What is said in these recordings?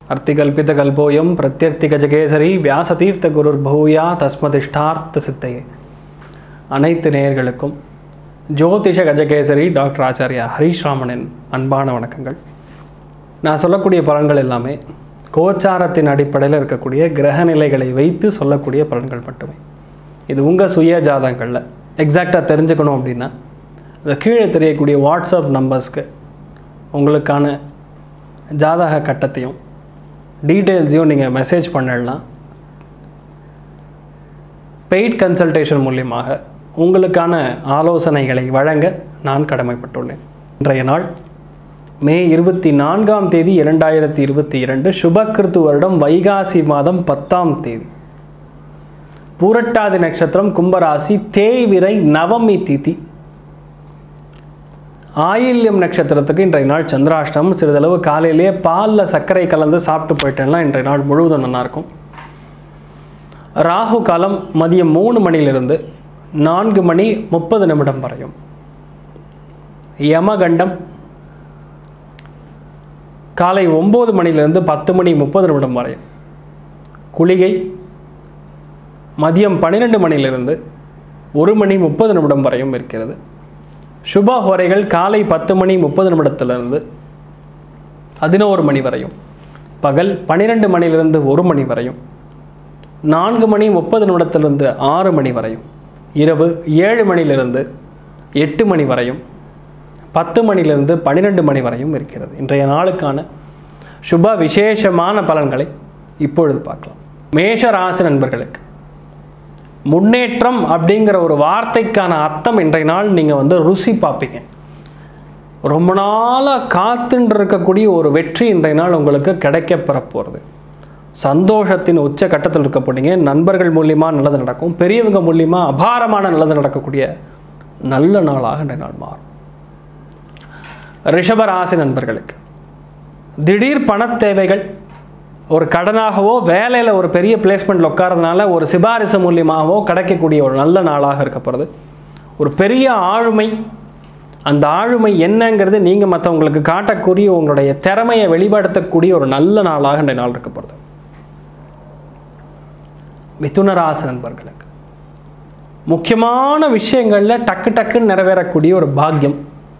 அர்த்திகல்பிதகல்போயம் பிரத்யர்த்திகஜகேசரி வியாசதீர்த்த குருர் பௌயா தஸ்மதிஷ்டார்த்த சித்தையே அனைத்து நேயர்களுக்கும் ஜோதிஷ கஜகேசரி டாக்டர் ஆச்சாரியா ஹரீஷ் ராமனின் அன்பான வணக்கங்கள் நான் சொல்லக்கூடிய பலன்கள் எல்லாமே கோச்சாரத்தின் அடிப்படையில் இருக்கக்கூடிய கிரக நிலைகளை வைத்து சொல்லக்கூடிய பலன்கள் மட்டுமே இது உங்கள் சுய ஜாதகங்களில் எக்ஸாக்டாக தெரிஞ்சுக்கணும் அப்படின்னா இந்த கீழே தெரியக்கூடிய வாட்ஸ்அப் நம்பர்ஸ்க்கு உங்களுக்கான ஜாதக கட்டத்தையும் டீட்டெயில்ஸையும் நீங்கள் மெசேஜ் பண்ணிடலாம் பெய்ட் கன்சல்டேஷன் மூலியமாக உங்களுக்கான ஆலோசனைகளை வழங்க நான் கடமைப்பட்டுள்ளேன் இன்றைய நாள் மே இருபத்தி நான்காம் தேதி இரண்டாயிரத்தி இருபத்தி இரண்டு சுபக்கிருத்து வருடம் வைகாசி மாதம் பத்தாம் தேதி பூரட்டாதி நட்சத்திரம் கும்பராசி தேய்விரை நவமி திதி ஆயில்யம் நட்சத்திரத்துக்கு இன்றைய நாள் சந்திராஷ்டமம் சிறிதளவு காலையிலேயே பாலில் சர்க்கரை கலந்து சாப்பிட்டு போயிட்டேன்னா இன்றைய நாள் முழுவதும் நல்லாயிருக்கும் ராகு காலம் மதியம் மூணு மணியிலிருந்து நான்கு மணி முப்பது நிமிடம் வரையும் யமகண்டம் காலை ஒம்பது மணியிலிருந்து பத்து மணி முப்பது நிமிடம் வரையும் குளிகை மதியம் பன்னிரெண்டு மணியிலிருந்து ஒரு மணி முப்பது நிமிடம் வரையும் இருக்கிறது சுப ஹோரைகள் காலை பத்து மணி முப்பது நிமிடத்திலிருந்து பதினோரு மணி வரையும் பகல் பன்னிரெண்டு மணியிலிருந்து ஒரு மணி வரையும் நான்கு மணி முப்பது நிமிடத்திலிருந்து ஆறு மணி வரையும் இரவு ஏழு மணியிலிருந்து எட்டு மணி வரையும் பத்து மணியிலிருந்து பன்னிரெண்டு மணி வரையும் இருக்கிறது இன்றைய நாளுக்கான சுப விசேஷமான பலன்களை இப்பொழுது பார்க்கலாம் மேஷ ராசி நண்பர்களுக்கு முன்னேற்றம் அப்படிங்கிற ஒரு வார்த்தைக்கான அர்த்தம் இன்றைய நாள் நீங்கள் வந்து ருசி பார்ப்பீங்க ரொம்ப நாளாக காத்துட்டு இருக்கக்கூடிய ஒரு வெற்றி இன்றைய நாள் உங்களுக்கு கிடைக்க பெற போகிறது சந்தோஷத்தின் உச்ச கட்டத்தில் இருக்க போறீங்க நண்பர்கள் மூலியமாக நல்லது நடக்கும் பெரியவங்க மூலியமாக அபாரமான நல்லது நடக்கக்கூடிய நல்ல நாளாக இன்றைய நாள் மாறும் ரிஷபராசி நண்பர்களுக்கு திடீர் பணத் தேவைகள் ஒரு கடனாகவோ வேலையில் ஒரு பெரிய பிளேஸ்மெண்ட்டில் உட்காரதுனால ஒரு சிபாரிசு மூலியமாகவோ கிடைக்கக்கூடிய ஒரு நல்ல நாளாக இருக்கப்படுறது ஒரு பெரிய ஆளுமை அந்த ஆளுமை என்னங்கிறது நீங்கள் மற்றவங்களுக்கு காட்டக்கூடிய உங்களுடைய திறமையை வெளிப்படுத்தக்கூடிய ஒரு நல்ல நாளாக இந்த நாள் இருக்கப்படுது மிதுனராசி நண்பர்களுக்கு முக்கியமான விஷயங்களில் டக்கு டக்குன்னு நிறைவேறக்கூடிய ஒரு பாக்கியம்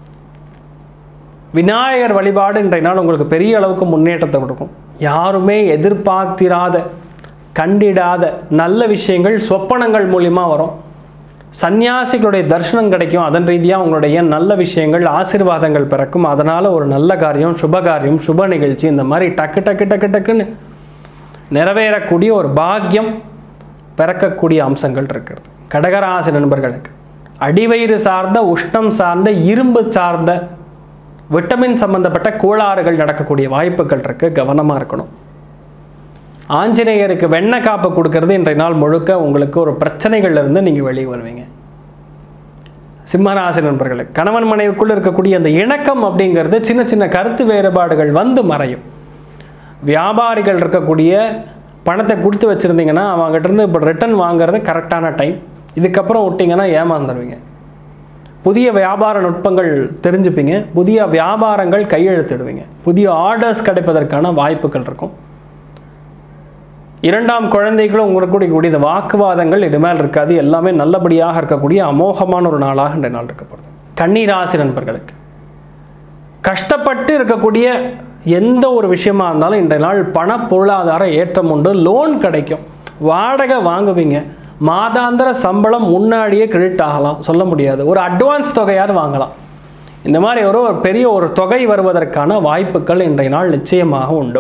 விநாயகர் வழிபாடு இன்றைய நாள் உங்களுக்கு பெரிய அளவுக்கு முன்னேற்றத்தை கொடுக்கும் யாருமே எதிர்பார்த்திராத கண்டிடாத நல்ல விஷயங்கள் சொப்பனங்கள் மூலிமா வரும் சன்னியாசிகளுடைய தரிசனம் கிடைக்கும் அதன் ரீதியாக உங்களுடைய நல்ல விஷயங்கள் ஆசீர்வாதங்கள் பிறக்கும் அதனால் ஒரு நல்ல காரியம் சுப காரியம் சுப நிகழ்ச்சி இந்த மாதிரி டக்கு டக்கு டக்கு டக்குன்னு நிறைவேறக்கூடிய ஒரு பாக்கியம் பிறக்கக்கூடிய அம்சங்கள் இருக்கிறது கடகராசி நண்பர்களுக்கு அடிவயிறு சார்ந்த உஷ்ணம் சார்ந்த இரும்பு சார்ந்த விட்டமின் சம்பந்தப்பட்ட கோளாறுகள் நடக்கக்கூடிய வாய்ப்புகள் இருக்குது கவனமாக இருக்கணும் ஆஞ்சநேயருக்கு வெண்ணெய் காப்பு கொடுக்கறது இன்றைய நாள் முழுக்க உங்களுக்கு ஒரு பிரச்சனைகள்லேருந்து நீங்கள் வெளியே வருவீங்க சிம்மராசி நண்பர்களுக்கு கணவன் மனைவிக்குள் இருக்கக்கூடிய அந்த இணக்கம் அப்படிங்கிறது சின்ன சின்ன கருத்து வேறுபாடுகள் வந்து மறையும் வியாபாரிகள் இருக்கக்கூடிய பணத்தை கொடுத்து வச்சுருந்தீங்கன்னா அவங்ககிட்ட இப்போ ரிட்டர்ன் வாங்குறது கரெக்டான டைம் இதுக்கப்புறம் விட்டிங்கன்னா ஏமாந்துடுவீங்க புதிய வியாபார நுட்பங்கள் தெரிஞ்சுப்பீங்க புதிய வியாபாரங்கள் கையெழுத்திடுவீங்க புதிய ஆர்டர்ஸ் கிடைப்பதற்கான வாய்ப்புகள் இருக்கும் இரண்டாம் குழந்தைகளும் உங்களுக்கு கூடிய இந்த வாக்குவாதங்கள் இனிமேல் இருக்காது எல்லாமே நல்லபடியாக இருக்கக்கூடிய அமோகமான ஒரு நாளாக இந்த நாள் இருக்கப்படுது கன்னிராசி நண்பர்களுக்கு கஷ்டப்பட்டு இருக்கக்கூடிய எந்த ஒரு விஷயமா இருந்தாலும் இன்றைய நாள் பண பொருளாதார ஏற்றம் உண்டு லோன் கிடைக்கும் வாடகை வாங்குவீங்க மாதாந்திர சம்பளம் முன்னாடியே கிரெடிட் ஆகலாம் சொல்ல முடியாது ஒரு அட்வான்ஸ் தொகையாவது வாங்கலாம் இந்த மாதிரி ஒரு ஒரு பெரிய ஒரு தொகை வருவதற்கான வாய்ப்புகள் இன்றைய நாள் நிச்சயமாக உண்டு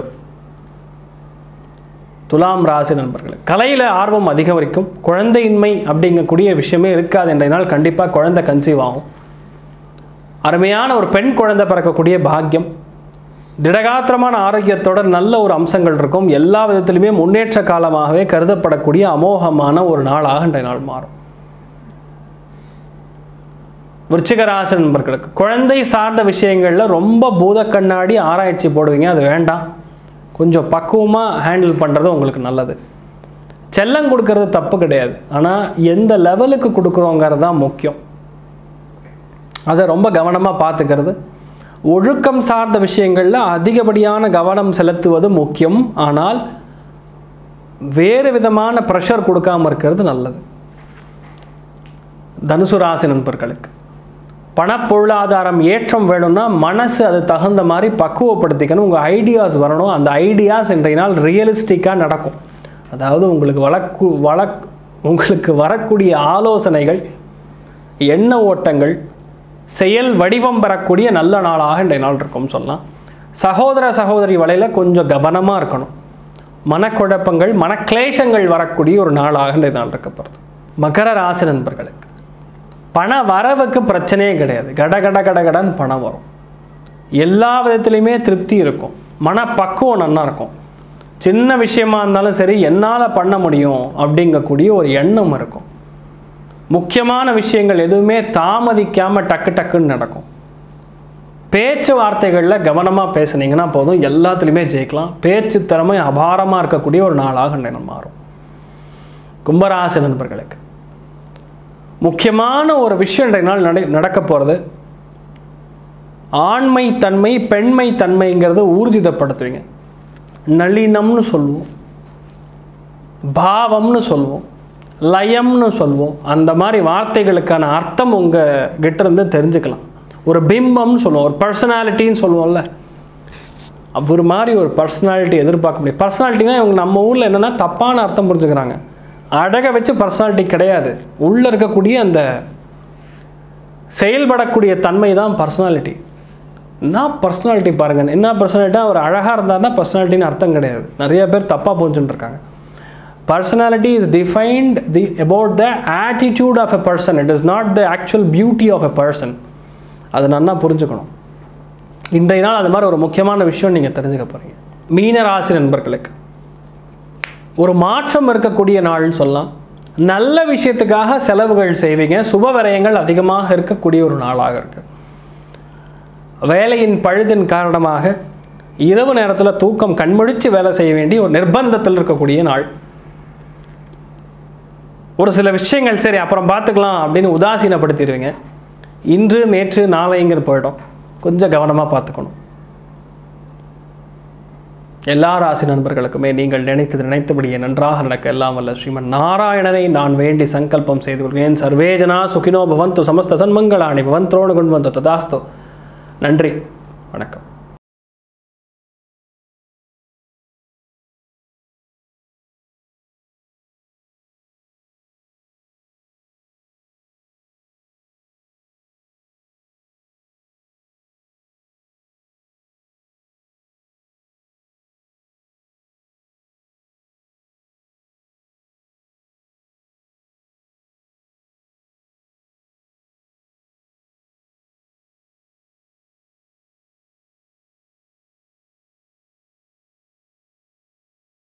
துலாம் ராசி நண்பர்கள் கலையில் ஆர்வம் அதிகரிக்கும் குழந்தையின்மை அப்படிங்கக்கூடிய விஷயமே இருக்காது இன்றைய நாள் கண்டிப்பாக குழந்தை கன்சீவ் ஆகும் அருமையான ஒரு பெண் குழந்தை பிறக்கக்கூடிய பாக்கியம் திடகாத்திரமான ஆரோக்கியத்தோட நல்ல ஒரு அம்சங்கள் இருக்கும் எல்லா விதத்திலுமே முன்னேற்ற காலமாகவே கருதப்படக்கூடிய அமோகமான ஒரு நாளாக இன்றைய நாள் மாறும் விருச்சிகராசி நண்பர்களுக்கு குழந்தை சார்ந்த விஷயங்களில் ரொம்ப பூத கண்ணாடி ஆராய்ச்சி போடுவீங்க அது வேண்டாம் கொஞ்சம் பக்குவமாக ஹேண்டில் பண்ணுறது உங்களுக்கு நல்லது செல்லம் கொடுக்கறது தப்பு கிடையாது ஆனால் எந்த லெவலுக்கு கொடுக்குறோங்கிறது தான் முக்கியம் அதை ரொம்ப கவனமாக பார்த்துக்கிறது ஒழுக்கம் சார்ந்த விஷயங்களில் அதிகப்படியான கவனம் செலுத்துவது முக்கியம் ஆனால் வேறு விதமான ப்ரெஷர் கொடுக்காம இருக்கிறது நல்லது தனுசு ராசி நண்பர்களுக்கு பணப்பொருளாதாரம் ஏற்றம் வேணும்னா மனசு அது தகுந்த மாதிரி பக்குவப்படுத்திக்கணும் உங்கள் ஐடியாஸ் வரணும் அந்த ஐடியாஸ் இன்றைய நாள் ரியலிஸ்டிக்காக நடக்கும் அதாவது உங்களுக்கு வழக்கு வழக் உங்களுக்கு வரக்கூடிய ஆலோசனைகள் எண்ண ஓட்டங்கள் செயல் வடிவம் பெறக்கூடிய நல்ல நாளாக இன்றைய நாள் இருக்கும் சொல்லலாம் சகோதர சகோதரி வலையில் கொஞ்சம் கவனமாக இருக்கணும் மனக்குழப்பங்கள் மனக்லேஷங்கள் வரக்கூடிய ஒரு நாளாக இன்றைய நாள் இருக்கப்படுது மகர ராசி நண்பர்களுக்கு பண வரவுக்கு பிரச்சனையே கிடையாது கட கட கட கடன்னு பணம் வரும் எல்லா விதத்துலையுமே திருப்தி இருக்கும் மனப்பக்குவம் நல்லா இருக்கும் சின்ன விஷயமா இருந்தாலும் சரி என்னால் பண்ண முடியும் அப்படிங்கக்கூடிய ஒரு எண்ணம் இருக்கும் முக்கியமான விஷயங்கள் எதுவுமே தாமதிக்காமல் டக்கு டக்குன்னு நடக்கும் பேச்சுவார்த்தைகளில் கவனமாக பேசுனீங்கன்னா போதும் எல்லாத்துலேயுமே ஜெயிக்கலாம் பேச்சு திறமை அபாரமாக இருக்கக்கூடிய ஒரு நாளாக நிலம் மாறும் கும்பராசி நண்பர்களுக்கு முக்கியமான ஒரு விஷயம் இன்றைய நாள் நட நடக்க போகிறது ஆண்மை தன்மை பெண்மை தன்மைங்கிறத ஊர்ஜிதப்படுத்துவீங்க நளினம்னு சொல்லுவோம் பாவம்னு சொல்லுவோம் லயம்னு சொல்லுவோம் அந்த மாதிரி வார்த்தைகளுக்கான அர்த்தம் உங்கள் கிட்ட இருந்து தெரிஞ்சுக்கலாம் ஒரு பிம்பம்னு சொல்லுவோம் ஒரு பர்சனாலிட்டின்னு சொல்லுவோம்ல ஒரு மாதிரி ஒரு பர்சனாலிட்டி எதிர்பார்க்க முடியும் பர்சனாலிட்டினா இவங்க நம்ம ஊரில் என்னென்னா தப்பான அர்த்தம் புரிஞ்சுக்கிறாங்க அழகை வச்சு பர்சனாலிட்டி கிடையாது உள்ளே இருக்கக்கூடிய அந்த செயல்படக்கூடிய தன்மை தான் பர்சனாலிட்டி என்ன பர்சனாலிட்டி பாருங்கள் என்ன பர்சனாலிட்டா அவர் அழகாக இருந்தார்னா பர்சனாலிட்டின்னு அர்த்தம் கிடையாது நிறைய பேர் தப்பாக புரிஞ்சுட்டு இருக்காங்க personality is defined the about the attitude of a person it is not the actual beauty of a person அது நல்லா புரிஞ்சுக்கணும் இன்றைய நாள் அது மாதிரி ஒரு முக்கியமான விஷயம் நீங்கள் தெரிஞ்சுக்க போகிறீங்க மீன ராசி நண்பர்களுக்கு ஒரு மாற்றம் இருக்கக்கூடிய நாள்னு சொல்லலாம் நல்ல விஷயத்துக்காக செலவுகள் செய்வீங்க சுப விரயங்கள் அதிகமாக இருக்கக்கூடிய ஒரு நாளாக இருக்கு வேலையின் பழுதின் காரணமாக இரவு நேரத்தில் தூக்கம் கண்முழிச்சு வேலை செய்ய வேண்டிய ஒரு நிர்பந்தத்தில் இருக்கக்கூடிய நாள் ஒரு சில விஷயங்கள் சரி அப்புறம் பார்த்துக்கலாம் அப்படின்னு உதாசீனப்படுத்திடுவீங்க இன்று நேற்று நாளைங்கிற போயிடும் கொஞ்சம் கவனமாக பார்த்துக்கணும் எல்லா ராசி நண்பர்களுக்குமே நீங்கள் நினைத்தது நினைத்தபடியே நன்றாக நடக்க எல்லாம் வல்ல ஸ்ரீமன் நாராயணனை நான் வேண்டி சங்கல்பம் செய்து கொள்கிறேன் சர்வேஜனா சுகினோ பவந்து சமஸ்த சன்மங்களாணி பவந்தோடு கொண்டு வந்த ததாஸ்தோ நன்றி வணக்கம்